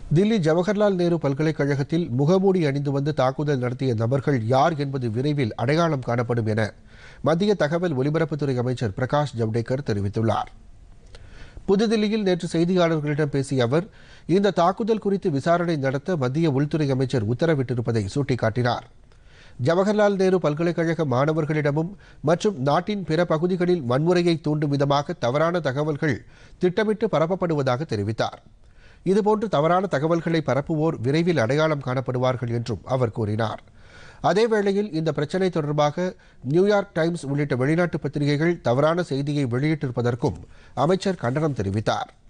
தில்லி ஜவஹர்லால் நேரு பல்கலைக்கழகத்தில் முகமூடி அணிந்து வந்து தாக்குதல் நடத்திய நபர்கள் யார் என்பது விரைவில் அடையாளம் காணப்படும் என மத்திய தகவல் ஒலிபரப்புத்துறை அமைச்சர் பிரகாஷ் ஜவ்டேகர் தெரிவித்துள்ளார் புதுதில்லியில் நேற்று செய்தியாளர்களிடம் பேசிய அவர் இந்த தாக்குதல் குறித்து விசாரணை நடத்த மத்திய உள்துறை அமைச்சர் உத்தரவிட்டிருப்பதை சுட்டிக்காட்டினார் ஜவஹர்லால் நேரு பல்கலைக்கழக மாணவர்களிடமும் மற்றும் நாட்டின் பிற பகுதிகளில் வன்முறையை தூண்டும் விதமாக தவறான தகவல்கள் திட்டமிட்டு பரப்பப்படுவதாக தெரிவித்தார் இதுபோன்று தவறான தகவல்களை பரப்புவோர் விரைவில் அடையாளம் காணப்படுவார்கள் என்றும் அவர் கூறினார் அதேவேளையில் இந்த பிரச்சினை தொடர்பாக நியூயார்க் டைம்ஸ் உள்ளிட்ட வெளிநாட்டு பத்திரிகைகள் தவறான செய்தியை வெளியிட்டிருப்பதற்கும் அமைச்சர் கண்டனம் தெரிவித்தார்